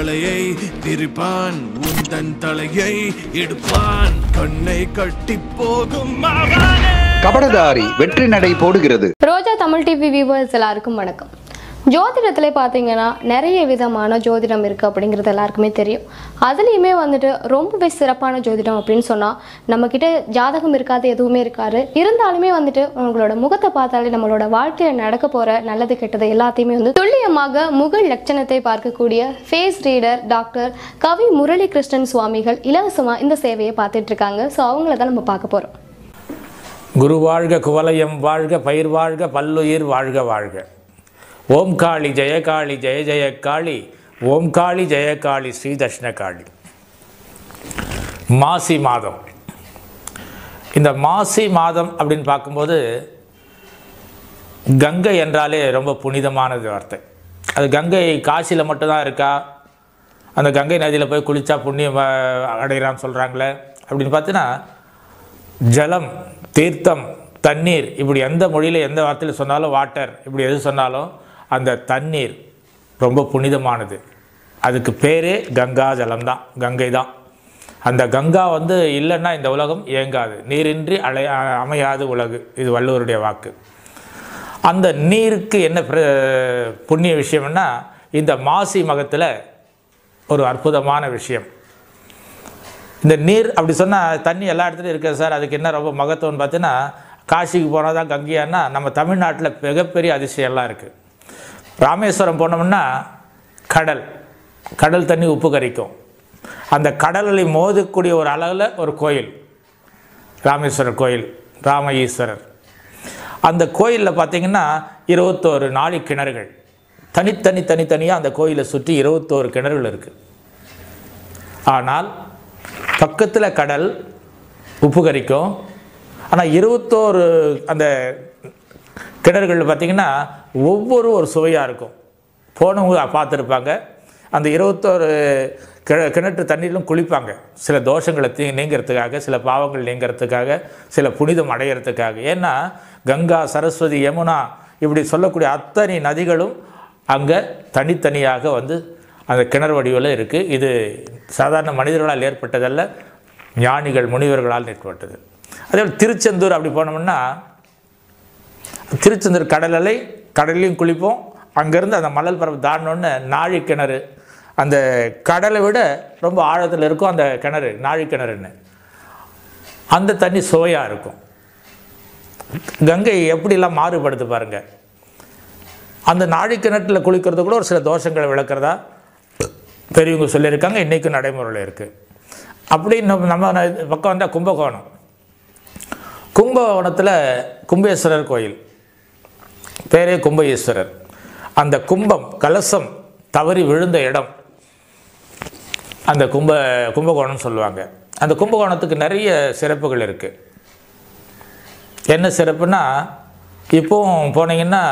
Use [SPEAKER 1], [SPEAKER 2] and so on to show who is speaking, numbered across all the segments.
[SPEAKER 1] வலையை விரிப்பான் உந்தன் தலையை எடுப்பான் கண்ணை கட்டி போகும் அவனே
[SPEAKER 2] கபடதாரி வெற்றி நடை போடுகிறது
[SPEAKER 3] ரோஜா தமிழ் டிவி வியூவர்ஸ் எல்லாருக்கும் வணக்கம் ஜோதிடத்தில் பார்த்தீங்கன்னா நிறைய விதமான ஜோதிடம் இருக்குது அப்படிங்கிறது எல்லாருக்குமே தெரியும் அதுலேயுமே வந்துட்டு ரொம்பவே சிறப்பான ஜோதிடம் அப்படின்னு சொன்னால் நம்மக்கிட்ட ஜாதகம் இருக்காது எதுவுமே இருக்காது இருந்தாலுமே வந்துட்டு உங்களோட முகத்தை பார்த்தாலே நம்மளோட வாழ்க்கையில் நடக்க போகிற நல்லது கெட்டது எல்லாத்தையுமே வந்து துல்லியமாக முக லட்சணத்தை பார்க்கக்கூடிய face reader doctor Kavi Murali Krishnan சுவாமிகள் இலவசமாக இந்த சேவையை பார்த்துட்டு இருக்காங்க ஸோ அவங்கள தான் நம்ம பார்க்க போகிறோம்
[SPEAKER 4] குரு வாழ்க குவலயம் வாழ்க பயிர் வாழ்க பல்லுயிர் வாழ்க வாழ்க ஓம் காளி ஜெயகாளி ஜெய ஜெய காளி ஓம் காளி ஜெயகாளி ஸ்ரீ தட்சிண காளி மாசி மாதம் இந்த மாசி மாதம் அப்படின்னு பார்க்கும்போது கங்கை என்றாலே ரொம்ப புனிதமானது வார்த்தை அது கங்கை காசியில் மட்டும்தான் இருக்கா அந்த கங்கை நதியில் போய் குளித்தா புண்ணியம் அஹ், அடைகிறான்னு சொல்கிறாங்களே அப்படின்னு பார்த்தீங்கன்னா ஜலம் தீர்த்தம் தண்ணீர் இப்படி எந்த மொழியில் எந்த வார்த்தையில் சொன்னாலும் வாட்டர் இப்படி எது சொன்னாலும் அந்த தண்ணீர் ரொம்ப புனிதமானது அதுக்கு பேரே கங்கா ஜலம் தான் கங்கை தான் அந்த கங்கா வந்து இல்லைன்னா இந்த உலகம் இயங்காது நீரின்றி அலை அமையாது உலகு இது வள்ளுவருடைய வாக்கு அந்த நீருக்கு என்ன பிர- புண்ணிய விஷயம்னா இந்த மாசி மகத்தில் ஒரு அற்புதமான விஷயம் இந்த நீர் அப்படி சொன்னால் தண்ணி எல்லா இடத்துலையும் இருக்குது சார் அதுக்கு என்ன ரொம்ப மகத்துவம்னு பார்த்தீங்கன்னா காசிக்கு போனால் தான் கங்கையான்னா நம்ம தமிழ்நாட்டில் மிகப்பெரிய அதிசயம்லாம் இருக்குது ராமேஸ்வரம் போனோம்னா கடல் கடல் தண்ணி உப்பு கரிக்கும் அந்த கடலில் மோதக்கூடிய ஒரு அளவில் ஒரு கோயில் ராமேஸ்வரர் கோயில் ராம ஈஸ்வரர் அந்த கோயிலில் பார்த்தீங்கன்னா இருபத்தோரு நாழி கிணறுகள் தனித்தனி தனித்தனியாக அந்த கோயிலை சுற்றி இருபத்தோரு கிணறுகள் இருக்குது ஆனால் பக்கத்தில் கடல் உப்பு கரிக்கும் ஆனால் இருபத்தோரு அந்த கிணறுகள் பார்த்திங்கன்னா ஒவ்வொரு ஒரு சுவையாக இருக்கும் போனவங்க பார்த்துருப்பாங்க அந்த இருபத்தோரு கிண கிணற்று தண்ணீரிலும் குளிப்பாங்க சில தோஷங்களை தீ நீங்கிறதுக்காக சில பாவங்கள் நீங்கிறதுக்காக சில புனிதம் அடையிறதுக்காக ஏன்னா கங்கா சரஸ்வதி யமுனா இப்படி சொல்லக்கூடிய அத்தனை நதிகளும் அங்கே தனித்தனியாக வந்து அந்த கிணறு வடிவில் இருக்குது இது சாதாரண மனிதர்களால் ஏற்பட்டதல்ல ஞானிகள் முனிவர்களால் ஏற்பட்டது அதே போல் திருச்செந்தூர் அப்படி போனோம்னா திருச்செந்தூர் கடல் அலை கடல்லையும் குளிப்போம் அங்கேருந்து அந்த மணல் பரப்பு தாண்டினோன்னு நாழி கிணறு அந்த கடலை விட ரொம்ப ஆழத்தில் இருக்கும் அந்த கிணறு நாழி கிணறுன்னு அந்த தண்ணி சுவையாக இருக்கும் கங்கை எப்படிலாம் மாறுபடுது பாருங்கள் அந்த நாழி கிணற்றில் குளிக்கிறது கூட ஒரு சில தோஷங்களை விளக்குறதா பெரியவங்க சொல்லியிருக்காங்க இன்றைக்கும் நடைமுறையில் இருக்குது அப்படி நம்ம நம்ம பக்கம் வந்தால் கும்பகோணம் கும்பகோணத்தில் கும்பேஸ்வரர் கோயில் பேரே கும்ப ஈஸ்வரர் அந்த கும்பம் கலசம் தவறி விழுந்த இடம் அந்த கும்ப கும்பகோணம் சொல்லுவாங்க அந்த கும்பகோணத்துக்கு நிறைய சிறப்புகள் இருக்குது என்ன சிறப்புனா இப்போவும் போனீங்கன்னா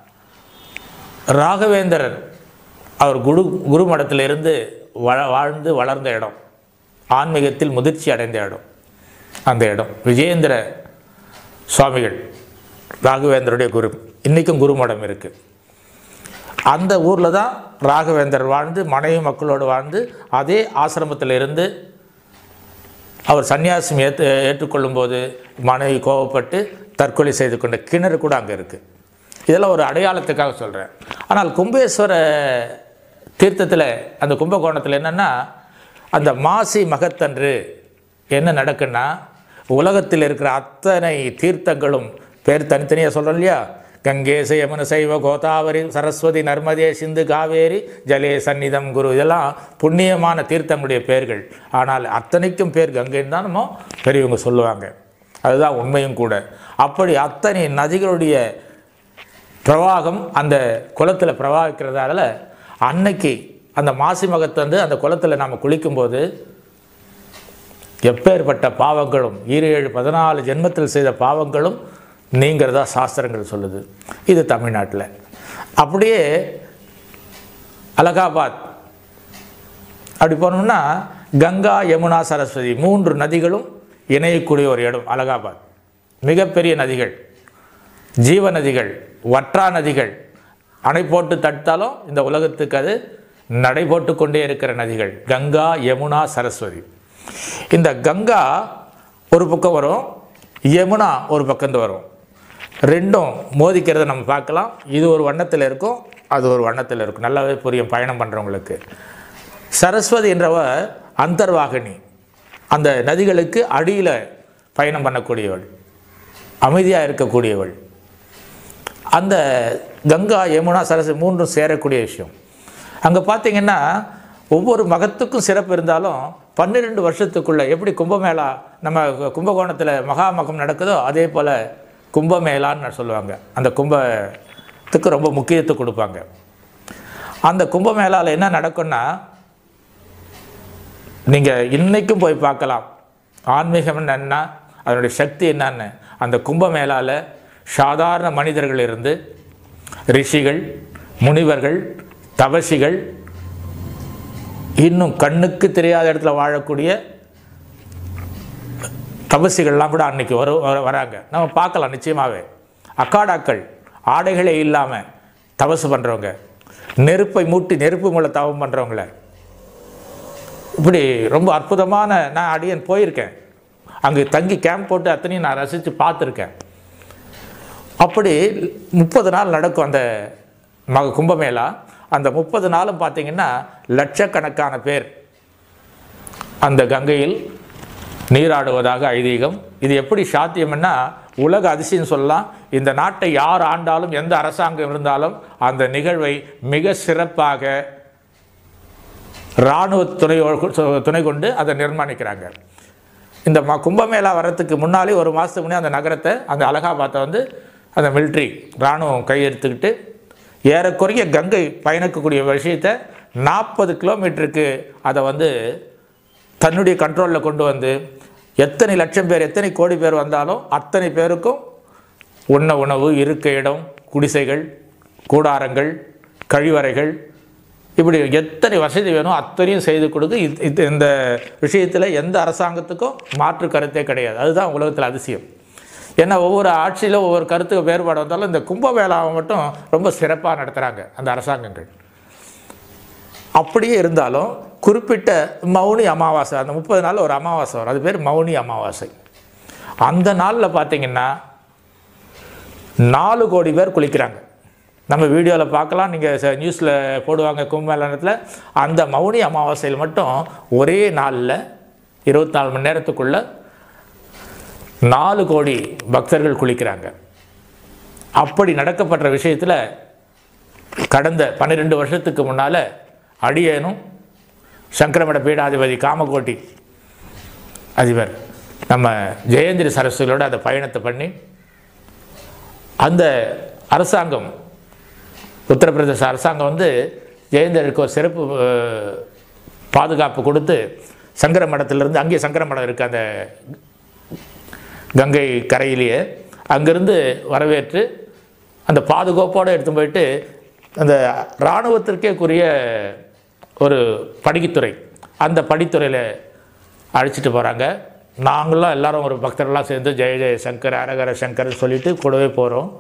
[SPEAKER 4] ராகவேந்திரர் அவர் குரு குரு மடத்தில் இருந்து வள வாழ்ந்து வளர்ந்த இடம் ஆன்மீகத்தில் முதிர்ச்சி அடைந்த இடம் அந்த இடம் விஜயேந்திர சுவாமிகள் ராகவேந்தருடைய குரு இன்றைக்கும் குருமடம் இருக்குது அந்த ஊரில் தான் ராகவேந்தர் வாழ்ந்து மனைவி மக்களோடு வாழ்ந்து அதே ஆசிரமத்தில் இருந்து அவர் சன்னியாசம் ஏற்று ஏற்றுக்கொள்ளும்போது மனைவி கோவப்பட்டு தற்கொலை செய்து கொண்ட கிணறு கூட அங்கே இருக்குது இதெல்லாம் ஒரு அடையாளத்துக்காக சொல்கிறேன் ஆனால் கும்பேஸ்வர தீர்த்தத்தில் அந்த கும்பகோணத்தில் என்னென்னா அந்த மாசி மகத்தன்று என்ன நடக்குன்னா உலகத்தில் இருக்கிற அத்தனை தீர்த்தங்களும் பேர் தனித்தனியாக சொல்கிறோம் இல்லையா கங்கேச யமுன சைவ கோதாவரி சரஸ்வதி நர்மதே சிந்து காவேரி ஜலே சந்நிதம் குரு இதெல்லாம் புண்ணியமான தீர்த்தங்களுடைய பேர்கள் ஆனால் அத்தனைக்கும் பேர் கங்கைன்னு தான் நம்ம பெரியவங்க சொல்லுவாங்க அதுதான் உண்மையும் கூட அப்படி அத்தனை நதிகளுடைய பிரவாகம் அந்த குளத்தில் பிரவாகிக்கிறதால அன்னைக்கு அந்த மாசி மகத்தந்து அந்த குளத்தில் நாம் குளிக்கும்போது எப்பேற்பட்ட பாவங்களும் ஈரேழு பதினாலு ஜென்மத்தில் செய்த பாவங்களும் நீங்கிறதா சாஸ்திரங்கள் சொல்லுது இது தமிழ்நாட்டில் அப்படியே அலகாபாத் அப்படி போனோம்னா கங்கா யமுனா சரஸ்வதி மூன்று நதிகளும் இணையக்கூடிய ஒரு இடம் அலகாபாத் மிகப்பெரிய நதிகள் ஜீவ நதிகள் வற்றா நதிகள் அணை போட்டு தடுத்தாலும் இந்த உலகத்துக்கு அது நடைபோட்டு கொண்டே இருக்கிற நதிகள் கங்கா யமுனா சரஸ்வதி இந்த கங்கா ஒரு பக்கம் வரும் யமுனா ஒரு பக்கம் வரும் ரெண்டும் மோதிக்கிறத நம்ம பார்க்கலாம் இது ஒரு வண்ணத்தில் இருக்கும் அது ஒரு வண்ணத்தில் இருக்கும் நல்லாவே புரியும் பயணம் பண்ணுறவங்களுக்கு சரஸ்வதி என்றவ அந்தர்வாகினி அந்த நதிகளுக்கு அடியில் பயணம் பண்ணக்கூடியவள் அமைதியாக இருக்கக்கூடியவள் அந்த கங்கா யமுனா சரஸ்வதி மூன்றும் சேரக்கூடிய விஷயம் அங்கே பார்த்தீங்கன்னா ஒவ்வொரு மகத்துக்கும் சிறப்பு இருந்தாலும் பன்னிரெண்டு வருஷத்துக்குள்ளே எப்படி கும்பமேளா நம்ம கும்பகோணத்தில் மகாமகம் நடக்குதோ அதே போல் கும்பமேளான்னு சொல்லுவாங்க அந்த கும்பத்துக்கு ரொம்ப முக்கியத்துவம் கொடுப்பாங்க அந்த கும்பமேளாவில் என்ன நடக்கும்னா நீங்கள் இன்றைக்கும் போய் பார்க்கலாம் ஆன்மீகம் என்ன அதனுடைய சக்தி என்னன்னு அந்த கும்பமேளாவில் சாதாரண மனிதர்கள் இருந்து ரிஷிகள் முனிவர்கள் தவசிகள் இன்னும் கண்ணுக்கு தெரியாத இடத்துல வாழக்கூடிய தபசிகள்லாம் கூட அன்னைக்கு வரும் வர- வராங்க நம்ம பார்க்கலாம் நிச்சயமாகவே அக்காடாக்கள் ஆடைகளே இல்லாமல் தபசு பண்ணுறவங்க நெருப்பை மூட்டி நெருப்பு மூலம் தவம் பண்ணுறவங்கள இப்படி ரொம்ப அற்புதமான நான் அடியன் போயிருக்கேன் அங்கே தங்கி கேம்ப் போட்டு அத்தனையும் நான் ரசித்து பார்த்துருக்கேன் அப்படி முப்பது நாள் நடக்கும் அந்த மக கும்பமேளா அந்த முப்பது நாளும் பார்த்தீங்கன்னா லட்சக்கணக்கான பேர் அந்த கங்கையில் நீராடுவதாக ஐதீகம் இது எப்படி சாத்தியம்னா உலக அதிசயம் சொல்லலாம் இந்த நாட்டை யார் ஆண்டாலும் எந்த அரசாங்கம் இருந்தாலும் அந்த நிகழ்வை மிக சிறப்பாக இராணுவ துணையோடு துணை கொண்டு அதை நிர்மாணிக்கிறாங்க இந்த ம கும்பமேளா வர்றதுக்கு முன்னாலே ஒரு மாதத்துக்கு முன்னே அந்த நகரத்தை அந்த அலகாபாத்தை வந்து அந்த மிலிட்ரி இராணுவம் கையெடுத்துக்கிட்டு ஏறக்குறைய கங்கை பயணிக்கக்கூடிய விஷயத்தை நாற்பது கிலோமீட்டருக்கு அதை வந்து தன்னுடைய கண்ட்ரோலில் கொண்டு வந்து எத்தனை லட்சம் பேர் எத்தனை கோடி பேர் வந்தாலும் அத்தனை பேருக்கும் உண்ண உணவு இருக்க இடம் குடிசைகள் கூடாரங்கள் கழிவறைகள் இப்படி எத்தனை வசதி வேணும் அத்தனையும் செய்து கொடுத்து இது- இது இந்த விஷயத்தில் எந்த அரசாங்கத்துக்கும் மாற்று கருத்தே கிடையாது அதுதான் உலகத்தில் அதிசயம் ஏன்னா ஒவ்வொரு ஆட்சியிலும் ஒவ்வொரு கருத்துக்கு வேறுபாடு வந்தாலும் இந்த கும்பமேளாவை மட்டும் ரொம்ப சிறப்பாக நடத்துகிறாங்க அந்த அரசாங்கங்கள் அப்படியே இருந்தாலும் குறிப்பிட்ட மௌனி அமாவாசை அந்த முப்பது நாள் ஒரு அமாவாசை வரும் அது பேர் மௌனி அமாவாசை அந்த நாளில் பார்த்தீங்கன்னா நாலு கோடி பேர் குளிக்கிறாங்க நம்ம வீடியோவில் பார்க்கலாம் நீங்கள் நியூஸில் போடுவாங்க கும்பமேளனத்தில் அந்த மௌனி அமாவாசையில் மட்டும் ஒரே நாளில் இருபத்தி நாலு மணி நேரத்துக்குள்ள நாலு கோடி பக்தர்கள் குளிக்கிறாங்க அப்படி நடக்கப்படுற விஷயத்தில் கடந்த பன்னிரெண்டு வருஷத்துக்கு முன்னால் அடியேனும் சங்கரமட பீடாதிபதி காமகோட்டி அதிபர் நம்ம ஜெயேந்திர சரஸ்வதியோட அந்த பயணத்தை பண்ணி அந்த அரசாங்கம் உத்தரப்பிரதேச அரசாங்கம் வந்து ஜெயேந்திரருக்கு ஒரு சிறப்பு அஹ், பாதுகாப்பு கொடுத்து சங்கர மடத்திலிருந்து அங்கேயே சங்கர மடம் இருக்குது அந்த கங்கை கரையிலேயே அங்கிருந்து வரவேற்று அந்த பாதுகாப்போடு எடுத்து போயிட்டு அந்த இராணுவத்திற்கே குறிய ஒரு படித்துறை அந்த படித்துறையில் அழைச்சிட்டு போகிறாங்க நாங்களாம் எல்லாரும் ஒரு பக்தர்கள்லாம் சேர்ந்து ஜெய ஜெய சங்கர் அரகர சங்கர் சொல்லிட்டு கூடவே போகிறோம்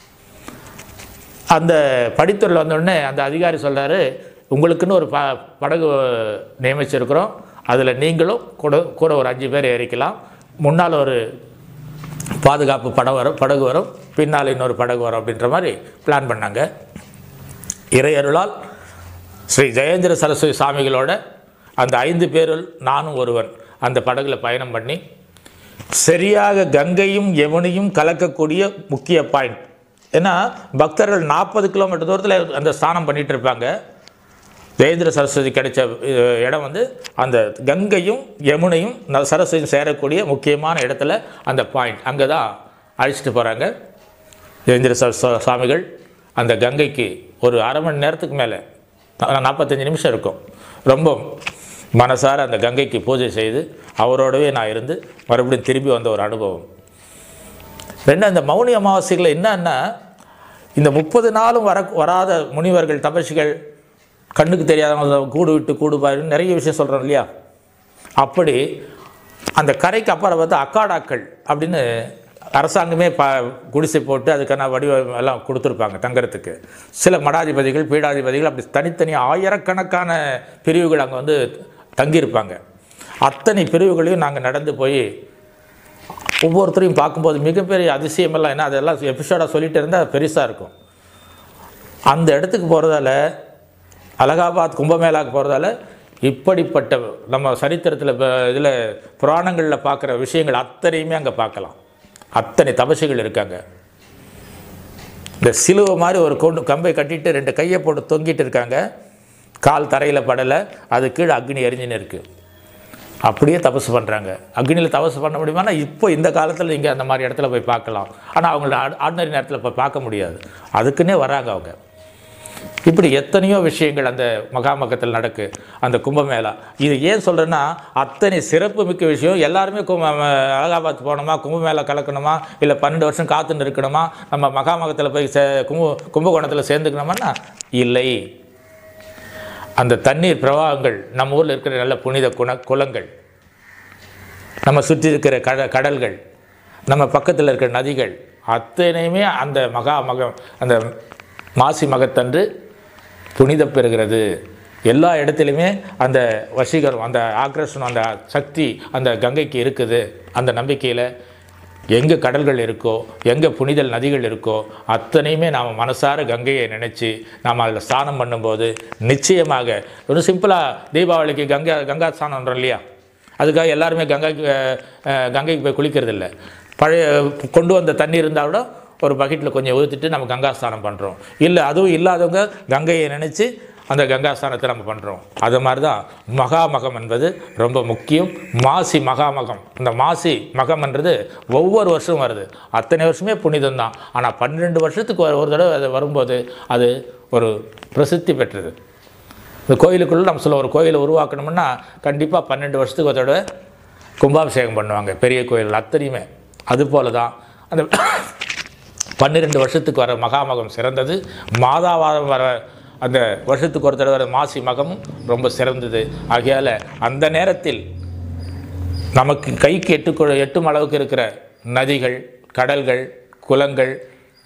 [SPEAKER 4] அந்த படித்துறையில் வந்தோடனே அந்த அதிகாரி சொல்றாரு உங்களுக்குன்னு ஒரு ப படகு நியமிச்சிருக்கிறோம் அதில் நீங்களும் கூட கூட ஒரு அஞ்சு பேர் ஏறிக்கலாம் முன்னால் ஒரு பாதுகாப்பு படம் வரும் படகு வரும் பின்னால் இன்னொரு படகு வரும் அப்படின்ற மாதிரி பிளான் பண்ணாங்க இறையருளால் ஸ்ரீ ஜெயேந்திர சரஸ்வதி சாமிகளோட அந்த ஐந்து பேருள் நானும் ஒருவன் அந்த படகுல பயணம் பண்ணி சரியாக கங்கையும் யமுனையும் கலக்கக்கூடிய முக்கிய பாயிண்ட் ஏன்னா பக்தர்கள் நாற்பது கிலோமீட்டர் தூரத்தில் அந்த ஸ்நானம் பண்ணிட்டு இருப்பாங்க ஜெயேந்திர சரஸ்வதி கிடைச்ச அஹ், இடம் வந்து அந்த கங்கையும் யமுனையும் ந- சரஸ்வதியும் சேரக்கூடிய முக்கியமான இடத்துல அந்த பாயிண்ட் அங்கே தான் அழைச்சிட்டு போகிறாங்க ஜெயேந்திர சரஸ்வ சுவாமிகள் அந்த கங்கைக்கு ஒரு அரை மணி நேரத்துக்கு மேலே நாற்பத்தஞ்சு நிமிஷம் இருக்கும் ரொம்ப மனசார அந்த கங்கைக்கு பூஜை செய்து அவரோடவே நான் இருந்து மறுபடியும் திரும்பி வந்த ஒரு அனுபவம் ரெண்டு அந்த மௌனி அமாவாசைகளில் என்னன்னா இந்த முப்பது நாளும் வர வராத முனிவர்கள் தபசிகள் கண்ணுக்கு தெரியாதவங்க கூடு விட்டு கூடு பாரு நிறைய விஷயம் சொல்கிறோம் இல்லையா அப்படி அந்த கரைக்கு அப்புறம் பார்த்தா அக்காடாக்கள் அப்படின்னு அரசாங்கமே ப குடிசை போட்டு அதுக்கான வடிவம் எல்லாம் கொடுத்துருப்பாங்க தங்கறதுக்கு சில மடாதிபதிகள் பீடாதிபதிகள் அப்படி தனித்தனி ஆயிரக்கணக்கான பிரிவுகள் அங்கே வந்து தங்கியிருப்பாங்க அத்தனை பிரிவுகளையும் நாங்கள் நடந்து போய் ஒவ்வொருத்தரையும் பார்க்கும்போது மிகப்பெரிய அதிசயமெல்லாம் என்ன அதெல்லாம் எபிசோடாக சொல்லிட்டு இருந்தால் பெருசாக இருக்கும் அந்த இடத்துக்கு போகிறதால அலகாபாத் கும்பமேளாவுக்கு போகிறதால இப்படிப்பட்ட நம்ம சரித்திரத்தில் இதில் புராணங்களில் பார்க்குற விஷயங்கள் அத்தனையுமே அங்கே பார்க்கலாம் அத்தனை தபசுகள் இருக்காங்க இந்த சிலுவை மாதிரி ஒரு கொண்டு கம்பை கட்டிட்டு ரெண்டு கையை போட்டு தொங்கிட்டு இருக்காங்க கால் தரையில் படலை அது கீழே அக்னி எரிஞ்சுன்னு இருக்குது அப்படியே தபசு பண்ணுறாங்க அக்னியில் தபசு பண்ண முடியுமானா இப்போ இந்த காலத்தில் நீங்கள் அந்த மாதிரி இடத்துல போய் பார்க்கலாம் ஆனால் அவங்கள ஆர்டினரி நேரத்தில் போய் பார்க்க முடியாது அதுக்குன்னே வராங்க அவங்க இப்படி எத்தனையோ விஷயங்கள் அந்த மகாமகத்தில் நடக்கு அந்த கும்பமேளா இது ஏன் சொல்கிறேன்னா அத்தனை சிறப்பு மிக்க விஷயம் எல்லாருமே கும்ப அலகாபாத் போகணுமா கும்பமேளா கலக்கணுமா இல்லை பன்னெண்டு வருஷம் காத்துன்னு இருக்கணுமா நம்ம மகாமகத்தில் போய் சே கும்ப கும்பகோணத்தில் சேர்ந்துக்கணுமான்னா இல்லை அந்த தண்ணீர் பிரவாகங்கள் நம்ம ஊரில் இருக்கிற நல்ல புனித குண குளங்கள் நம்ம சுற்றி இருக்கிற கட கடல்கள் நம்ம பக்கத்தில் இருக்கிற நதிகள் அத்தனையுமே அந்த மகா மகம் அந்த மாசி மகத்தன்று புனித பெறுகிறது எல்லா இடத்துலையுமே அந்த வசீகரம் அந்த ஆக்ரஷனம் அந்த சக்தி அந்த கங்கைக்கு இருக்குது அந்த நம்பிக்கையில் எங்கே கடல்கள் இருக்கோ எங்கே புனிதல் நதிகள் இருக்கோ அத்தனையுமே நாம் மனசார கங்கையை நினச்சி நாம் அதில் ஸ்நானம் பண்ணும்போது நிச்சயமாக ஒரு சிம்பிளாக தீபாவளிக்கு கங்கா கங்கா ஸ்நானம் பண்ணுறோம் இல்லையா அதுக்காக எல்லாருமே கங்கைக்கு அஹ், அஹ், கங்கைக்கு போய் குளிக்கிறது இல்லை பழைய கொண்டு வந்த தண்ணி இருந்தால் கூட ஒரு பக்கெட்டில் கொஞ்சம் ஊற்றிட்டு நம்ம கங்கா ஸ்நானம் பண்ணுறோம் இல்லை அதுவும் இல்லாதவங்க கங்கையை நினச்சி அந்த கங்கா ஸ்நானத்தை நம்ம பண்ணுறோம் அது மாதிரி தான் மகாமகம் என்பது ரொம்ப முக்கியம் மாசி மகாமகம் இந்த மாசி மகம்ன்றது ஒவ்வொரு வருஷமும் வருது அத்தனை வருஷமே புனிதம் தான் ஆனால் பன்னிரெண்டு வருஷத்துக்கு ஒரு ஒரு தடவை அது வரும்போது அது ஒரு பிரசித்தி பெற்றது இந்த கோயிலுக்குள்ளே நம்ம சொல்ல ஒரு கோயிலை உருவாக்கணும்னா கண்டிப்பாக பன்னெண்டு வருஷத்துக்கு ஒரு தடவை கும்பாபிஷேகம் பண்ணுவாங்க பெரிய கோயில் அத்தனையுமே அதுபோல தான் அந்த பன்னிரெண்டு வருஷத்துக்கு வர மகாமகம் சிறந்தது மாதாவாதம் வர அந்த வருஷத்துக்கு ஒரு தடவை வர மாசி மகமும் ரொம்ப சிறந்தது ஆகையால் அந்த நேரத்தில் நமக்கு கைக்கு எட்டு எட்டும் அளவுக்கு இருக்கிற நதிகள் கடல்கள் குளங்கள்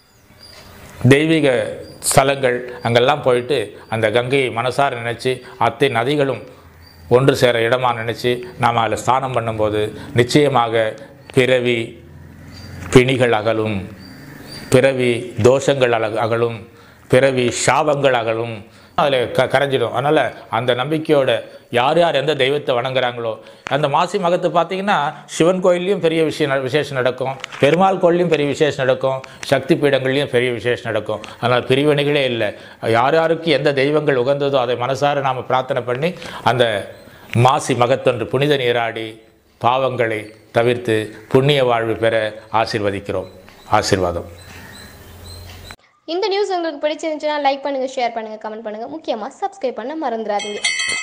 [SPEAKER 4] தெய்வீக ஸ்தலங்கள் அங்கெல்லாம் போயிட்டு அந்த கங்கையை மனசார நினச்சி அத்தை நதிகளும் ஒன்று சேர இடமா நினச்சி நாம் அதில் ஸ்நானம் பண்ணும்போது நிச்சயமாக பிறவி பிணிகள் அகலும் பிறவி தோஷங்கள் அழ அகலும் பிறவி சாபங்கள் அகலும் அதில் க கரைஞ்சிடும் அதனால் அந்த நம்பிக்கையோட யார் யார் எந்த தெய்வத்தை வணங்குறாங்களோ அந்த மாசி மகத்து பார்த்தீங்கன்னா சிவன் கோயில்லையும் பெரிய விஷயம் நட- விசேஷம் நடக்கும் பெருமாள் கோயிலையும் பெரிய விசேஷம் நடக்கும் சக்தி பீடங்கள்லையும் பெரிய விசேஷம் நடக்கும் அதனால் பிரிவினைகளே இல்லை யார் யாருக்கு எந்த தெய்வங்கள் உகந்ததோ அதை மனசார நாம் பிரார்த்தனை பண்ணி அந்த மாசி மகத்தொன்று புனித நீராடி பாவங்களை தவிர்த்து புண்ணிய வாழ்வு பெற ஆசீர்வதிக்கிறோம் ஆசீர்வாதம்
[SPEAKER 3] இந்த நியூஸ் உங்களுக்கு பிடிச்சிருந்துச்சுன்னா லைக் பண்ணுங்கள் ஷேர் பண்ணுங்கள் கமெண்ட் பண்ணுங்கள் முக்கியமாக சப்ஸ்கிரைப் பண்ண மறந்துடாதீங்க